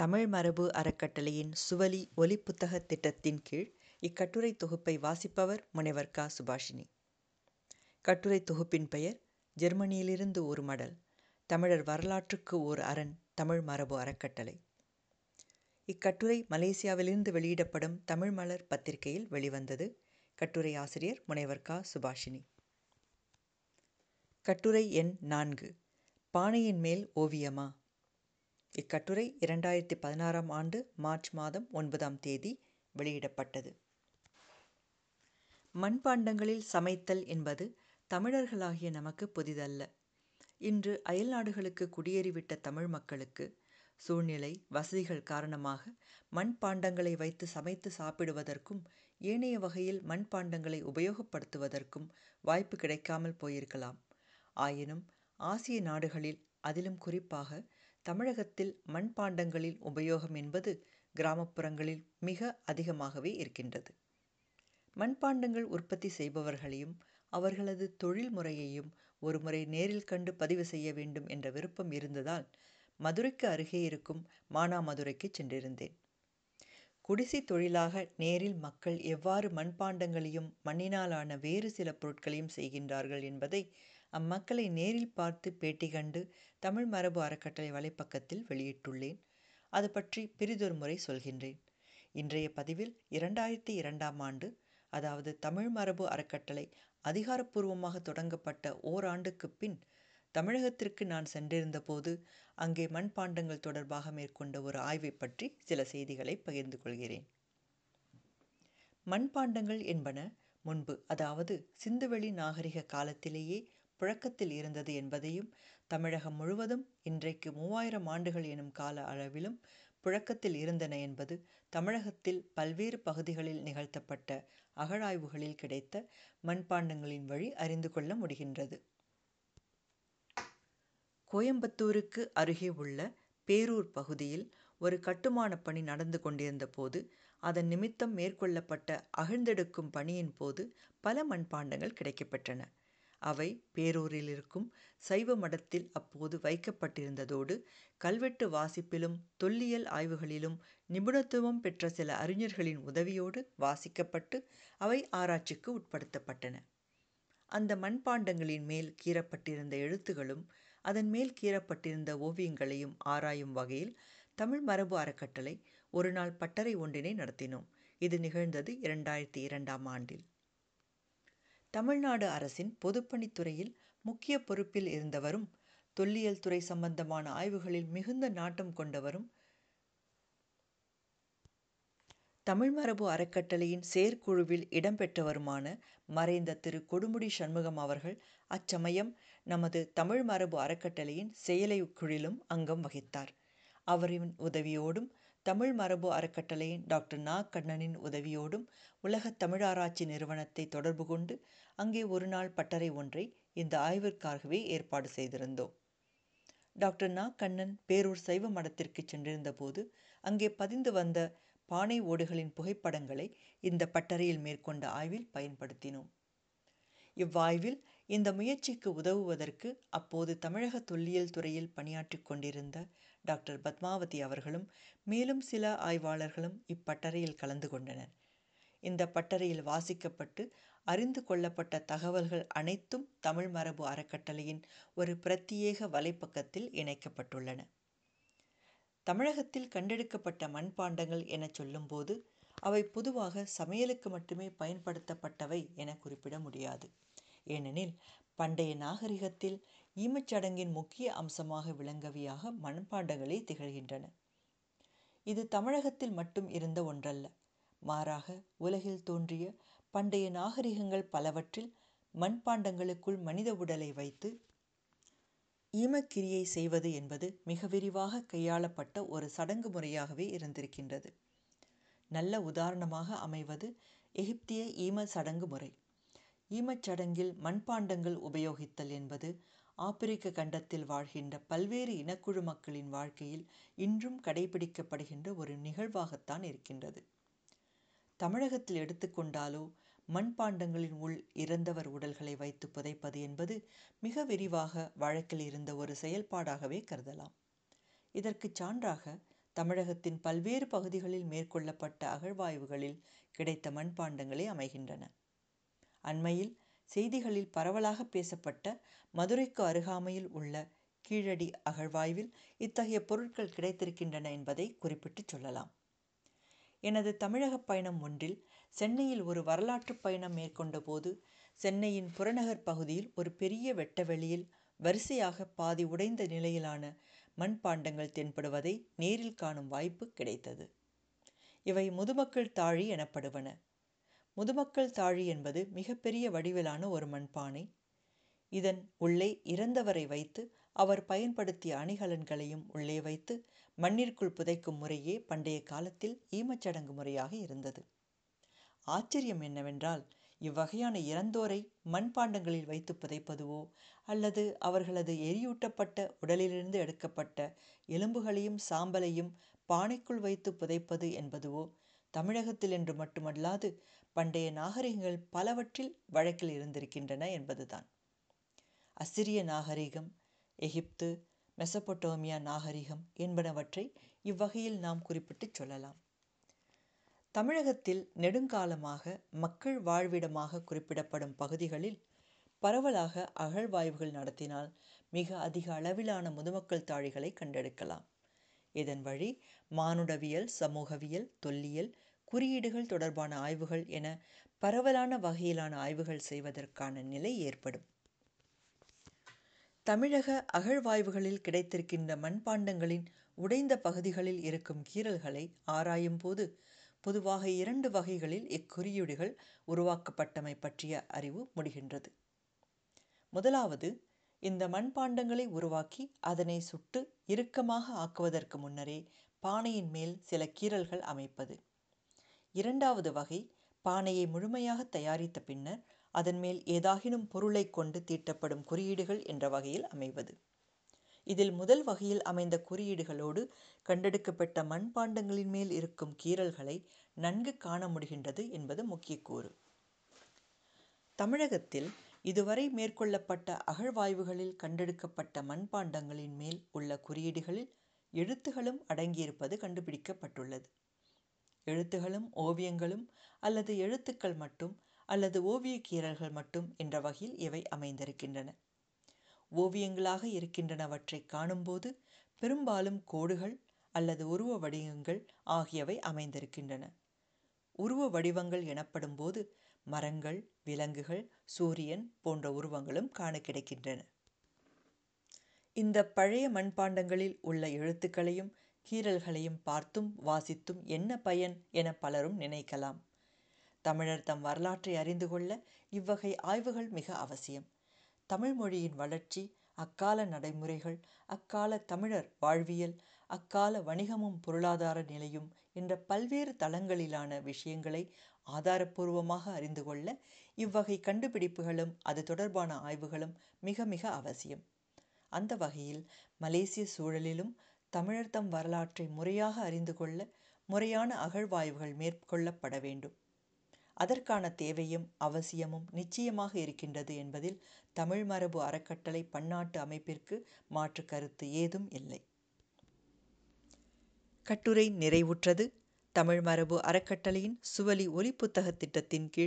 தமிழ் மரபு அறக்கட்டளையின் சுவலி ஒலிப்புத்தக திட்டத்தின் கீழ் இக்கட்டுரை தொகுப்பை வாசிப்பவர் முனைவர் க சுபாஷினி கட்டுரை தொகுப்பின் பெயர் ஜெர்மனியிலிருந்து ஒரு மடல் தமிழர் வரலாற்றுக்கு ஓர் அரண் தமிழ் மரபு அறக்கட்டளை இக்கட்டுரை மலேசியாவிலிருந்து வெளியிடப்படும் தமிழ் மலர் பத்திரிகையில் வெளிவந்தது கட்டுரை ஆசிரியர் முனைவர் க சுபாஷினி கட்டுரை எண் நான்கு பானையின் மேல் ஓவியமா இக்கட்டுரை இரண்டாயிரத்தி பதினாறாம் ஆண்டு மார்ச் மாதம் ஒன்பதாம் தேதி வெளியிடப்பட்டது மண்பாண்டங்களில் சமைத்தல் என்பது தமிழர்களாகிய நமக்கு புதிதல்ல இன்று அயல்நாடுகளுக்கு குடியேறிவிட்ட தமிழ் மக்களுக்கு சூழ்நிலை வசதிகள் காரணமாக மண்பாண்டங்களை வைத்து சமைத்து சாப்பிடுவதற்கும் ஏனைய வகையில் மண்பாண்டங்களை உபயோகப்படுத்துவதற்கும் வாய்ப்பு கிடைக்காமல் போயிருக்கலாம் ஆயினும் ஆசிய நாடுகளில் அதிலும் குறிப்பாக தமிழகத்தில் மண்பாண்டங்களின் உபயோகம் என்பது கிராமப்புறங்களில் மிக அதிகமாகவே இருக்கின்றது மண்பாண்டங்கள் உற்பத்தி செய்பவர்களையும் அவர்களது தொழில் முறையையும் ஒருமுறை நேரில் கண்டு பதிவு செய்ய வேண்டும் என்ற விருப்பம் இருந்ததால் மதுரைக்கு அருகே இருக்கும் மானாமதுரைக்கு சென்றிருந்தேன் குடிசை தொழிலாக நேரில் மக்கள் எவ்வாறு மண்பாண்டங்களையும் மண்ணினாலான வேறு சில பொருட்களையும் செய்கின்றார்கள் என்பதை அம்மக்களை நேரில் பார்த்து பேட்டி கண்டு தமிழ் மரபு அறக்கட்டளை வலைப்பக்கத்தில் வெளியிட்டுள்ளேன் அது பற்றி பிரிதொரு முறை சொல்கின்றேன் இன்றைய பதிவில் இரண்டாயிரத்தி இரண்டாம் ஆண்டு அதாவது தமிழ் மரபு அறக்கட்டளை அதிகாரப்பூர்வமாக தொடங்கப்பட்ட ஓராண்டுக்கு பின் தமிழகத்திற்கு நான் சென்றிருந்த போது அங்கே மண்பாண்டங்கள் தொடர்பாக மேற்கொண்ட ஒரு ஆய்வை பற்றி சில செய்திகளை பகிர்ந்து கொள்கிறேன் மண்பாண்டங்கள் என்பன முன்பு அதாவது சிந்துவெளி நாகரிக காலத்திலேயே புழக்கத்தில் இருந்தது என்பதையும் தமிழகம் முழுவதும் இன்றைக்கு மூவாயிரம் ஆண்டுகள் எனும் கால அளவிலும் புழக்கத்தில் இருந்தன என்பது தமிழகத்தில் பல்வேறு பகுதிகளில் நிகழ்த்தப்பட்ட அகழாய்வுகளில் கிடைத்த மண்பாண்டங்களின் வழி அறிந்து கொள்ள முடிகின்றது கோயம்புத்தூருக்கு அருகே உள்ள பேரூர் பகுதியில் ஒரு கட்டுமான பணி நடந்து கொண்டிருந்த போது அதன் நிமித்தம் மேற்கொள்ளப்பட்ட அகழ்ந்தெடுக்கும் பணியின் போது பல மண்பாண்டங்கள் கிடைக்கப்பெற்றன அவை பேரூரில் இருக்கும் சைவ மடத்தில் அப்போது வைக்கப்பட்டிருந்ததோடு கல்வெட்டு வாசிப்பிலும் தொல்லியல் ஆய்வுகளிலும் நிபுணத்துவம் பெற்ற சில அறிஞர்களின் உதவியோடு வாசிக்கப்பட்டு அவை ஆராய்ச்சிக்கு உட்படுத்தப்பட்டன அந்த மண்பாண்டங்களின் மேல் கீறப்பட்டிருந்த எழுத்துகளும் அதன் மேல் கீறப்பட்டிருந்த ஓவியங்களையும் ஆராயும் வகையில் தமிழ் மரபு அறக்கட்டளை ஒரு நாள் பட்டறை ஒன்றினை நடத்தினோம் இது நிகழ்ந்தது இரண்டாயிரத்தி இரண்டாம் ஆண்டில் தமிழ்நாடு அரசின் பொதுப்பணித்துறையில் முக்கிய பொறுப்பில் இருந்தவரும் தொல்லியல் துறை சம்பந்தமான ஆய்வுகளில் மிகுந்த நாட்டம் கொண்டவரும் தமிழ் மரபு அறக்கட்டளையின் செயற்குழுவில் இடம்பெற்றவருமான மறைந்த திரு கொடுமுடி சண்முகம் அவர்கள் அச்சமயம் நமது தமிழ் மரபு அறக்கட்டளையின் செயலை குழிலும் அங்கம் வகித்தார் அவரின் உதவியோடும் தமிழ் மரபு அறக்கட்டளையின் டாக்டர் நா கண்ணனின் உதவியோடும் உலக தமிழாராய்ச்சி நிறுவனத்தை தொடர்பு கொண்டு அங்கே ஒரு நாள் பட்டறை ஒன்றை இந்த ஆய்விற்காகவே ஏற்பாடு செய்திருந்தோம் டாக்டர் நா கண்ணன் பேரூர் சைவ மடத்திற்கு சென்றிருந்த போது அங்கே பதிந்து வந்த பானை ஓடுகளின் புகைப்படங்களை இந்த பட்டறையில் மேற்கொண்ட ஆய்வில் பயன்படுத்தினோம் இவ்வாய்வில் இந்த முயற்சிக்கு உதவுவதற்கு அப்போது தமிழக தொல்லியல் துறையில் பணியாற்றி கொண்டிருந்த டாக்டர் பத்மாவதி அவர்களும் மேலும் சில ஆய்வாளர்களும் இப்பட்டறையில் கலந்து கொண்டனர் இந்த பட்டறையில் வாசிக்கப்பட்டு அறிந்து கொள்ளப்பட்ட தகவல்கள் அனைத்தும் தமிழ் மரபு அறக்கட்டளையின் ஒரு பிரத்யேக வலைப்பக்கத்தில் இணைக்கப்பட்டுள்ளன தமிழகத்தில் கண்டெடுக்கப்பட்ட மண்பாண்டங்கள் என சொல்லும்போது அவை பொதுவாக சமையலுக்கு மட்டுமே பயன்படுத்தப்பட்டவை என குறிப்பிட முடியாது ஏனெனில் பண்டைய நாகரிகத்தில் ஈமச்சடங்கின் முக்கிய அம்சமாக விளங்கவியாக மண்பாண்டங்களே திகழ்கின்றன இது தமிழகத்தில் மட்டும் இருந்த ஒன்றல்ல மாறாக உலகில் தோன்றிய பண்டைய நாகரிகங்கள் பலவற்றில் மண்பாண்டங்களுக்குள் மனித உடலை வைத்து ஈமக்கிரியை செய்வது என்பது மிக விரிவாக கையாளப்பட்ட ஒரு சடங்கு முறையாகவே இருந்திருக்கின்றது நல்ல உதாரணமாக அமைவது எகிப்திய ஈம சடங்கு முறை ஈமச்சடங்கில் மண்பாண்டங்கள் உபயோகித்தல் என்பது ஆப்பிரிக்க கண்டத்தில் வாழ்கின்ற பல்வேறு இனக்குழு மக்களின் வாழ்க்கையில் இன்றும் கடைபிடிக்கப்படுகின்ற ஒரு நிகழ்வாகத்தான் இருக்கின்றது தமிழகத்தில் எடுத்துக்கொண்டாலோ மண்பாண்டங்களின் உள் இறந்தவர் உடல்களை வைத்து புதைப்பது என்பது மிக விரிவாக வழக்கில் இருந்த ஒரு செயல்பாடாகவே கருதலாம் இதற்கு சான்றாக தமிழகத்தின் பல்வேறு பகுதிகளில் மேற்கொள்ளப்பட்ட அகழ்வாய்வுகளில் கிடைத்த மண்பாண்டங்களே அமைகின்றன அண்மையில் செய்திகளில் பரவலாக பேசப்பட்ட மதுரைக்கு அருகாமையில் உள்ள கீழடி அகழ்வாய்வில் இத்தகைய பொருட்கள் கிடைத்திருக்கின்றன என்பதை குறிப்பிட்டு சொல்லலாம் எனது தமிழக பயணம் ஒன்றில் சென்னையில் ஒரு வரலாற்று பயணம் மேற்கொண்ட போது சென்னையின் புறநகர் பகுதியில் ஒரு பெரிய வெட்டவெளியில் வரிசையாக பாதி உடைந்த நிலையிலான மண்பாண்டங்கள் தென்படுவதை நேரில் காணும் வாய்ப்பு கிடைத்தது இவை முதுமக்கள் தாழி எனப்படுவன முதுமக்கள் தாழி என்பது மிகப்பெரிய வடிவிலான ஒரு மண்பானை இதன் உள்ளே இறந்தவரை வைத்து அவர் பயன்படுத்திய அணிகலன்களையும் உள்ளே வைத்து மண்ணிற்குள் புதைக்கும் முறையே பண்டைய காலத்தில் ஈமச்சடங்கு முறையாக இருந்தது ஆச்சரியம் என்னவென்றால் இவ்வகையான இறந்தோரை மண்பாண்டங்களில் வைத்து புதைப்பதுவோ அல்லது அவர்களது எரியூட்டப்பட்ட உடலிலிருந்து எடுக்கப்பட்ட எலும்புகளையும் சாம்பலையும் பானைக்குள் வைத்து புதைப்பது என்பதுவோ தமிழகத்தில் என்று மட்டுமல்லாது பண்டைய நாகரிகங்கள் பலவற்றில் வழக்கில் இருந்திருக்கின்றன என்பதுதான் அசிரிய நாகரிகம் எகிப்து மெசபொட்டோமியா நாகரிகம் என்பனவற்றை இவ்வகையில் நாம் குறிப்பிட்டு சொல்லலாம் தமிழகத்தில் நெடுங்காலமாக மக்கள் வாழ்விடமாக குறிப்பிடப்படும் பகுதிகளில் பரவலாக அகழ்வாய்வுகள் நடத்தினால் மிக அதிக அளவிலான முதுமக்கள் தாழிகளை கண்டெடுக்கலாம் இதன் வழி மானுடவியல் சமூகவியல் தொல்லியல் குறியீடுகள் தொடர்பான ஆய்வுகள் என பரவலான வகையிலான ஆய்வுகள் செய்வதற்கான நிலை ஏற்படும் தமிழக அகழ்வாய்வுகளில் கிடைத்திருக்கின்ற மண்பாண்டங்களின் உடைந்த பகுதிகளில் இருக்கும் கீறல்களை ஆராயும் போது பொதுவாக இரண்டு வகைகளில் இக்குறியீடுகள் உருவாக்கப்பட்டமை பற்றிய அறிவு முடிகின்றது முதலாவது இந்த மண்பாண்டங்களை உருவாக்கி அதனை சுட்டு இறுக்கமாக ஆக்குவதற்கு முன்னரே பானையின் மேல் சில கீறல்கள் அமைப்பது இரண்டாவது வகை பானையை முழுமையாக தயாரித்த பின்னர் அதன் மேல் ஏதாகினும் பொருளை கொண்டு தீட்டப்படும் குறியீடுகள் என்ற வகையில் அமைவது இதில் முதல் வகையில் அமைந்த குறியீடுகளோடு கண்டெடுக்கப்பட்ட மண்பாண்டங்களின் மேல் இருக்கும் கீறல்களை நன்கு காண முடிகின்றது என்பது முக்கிய கூறு தமிழகத்தில் இதுவரை மேற்கொள்ளப்பட்ட அகழ்வாய்வுகளில் கண்டெடுக்கப்பட்ட மண்பாண்டங்களின் மேல் உள்ள குறியீடுகளில் எழுத்துகளும் அடங்கியிருப்பது கண்டுபிடிக்கப்பட்டுள்ளது எழுத்துகளும் ஓவியங்களும் அல்லது எழுத்துக்கள் மட்டும் அல்லது ஓவிய கீறல்கள் மட்டும் என்ற வகையில் இவை அமைந்திருக்கின்றன ஓவியங்களாக இருக்கின்றனவற்றை காணும்போது பெரும்பாலும் கோடுகள் அல்லது உருவ வடிவங்கள் ஆகியவை அமைந்திருக்கின்றன உருவ வடிவங்கள் எனப்படும் போது மரங்கள் விலங்குகள் சூரியன் போன்ற உருவங்களும் காண கிடைக்கின்றன இந்த பழைய மண்பாண்டங்களில் உள்ள எழுத்துக்களையும் கீறல்களையும் பார்த்தும் வாசித்தும் என்ன பயன் என பலரும் நினைக்கலாம் தமிழர் தம் வரலாற்றை அறிந்து கொள்ள இவ்வகை ஆய்வுகள் மிக அவசியம் தமிழ் மொழியின் வளர்ச்சி அக்கால நடைமுறைகள் அக்கால தமிழர் வாழ்வியல் அக்கால வணிகமும் பொருளாதார நிலையும் என்ற பல்வேறு தளங்களிலான விஷயங்களை ஆதாரபூர்வமாக அறிந்து கொள்ள இவ்வகை கண்டுபிடிப்புகளும் அது தொடர்பான ஆய்வுகளும் மிக மிக அவசியம் அந்த வகையில் மலேசிய சூழலிலும் தமிழர் தம் வரலாற்றை முறையாக அறிந்து கொள்ள முறையான அகழ்வாய்வுகள் மேற்கொள்ளப்பட வேண்டும் அதற்கான தேவையும் அவசியமும் நிச்சயமாக இருக்கின்றது என்பதில் தமிழ் மரபு அறக்கட்டளை பன்னாட்டு அமைப்பிற்கு மாற்று கருத்து ஏதும் இல்லை கட்டுரை நிறைவுற்றது தமிழ் மரபு அறக்கட்டளையின் சுவலி ஒலி புத்தக திட்டத்தின் கீழ்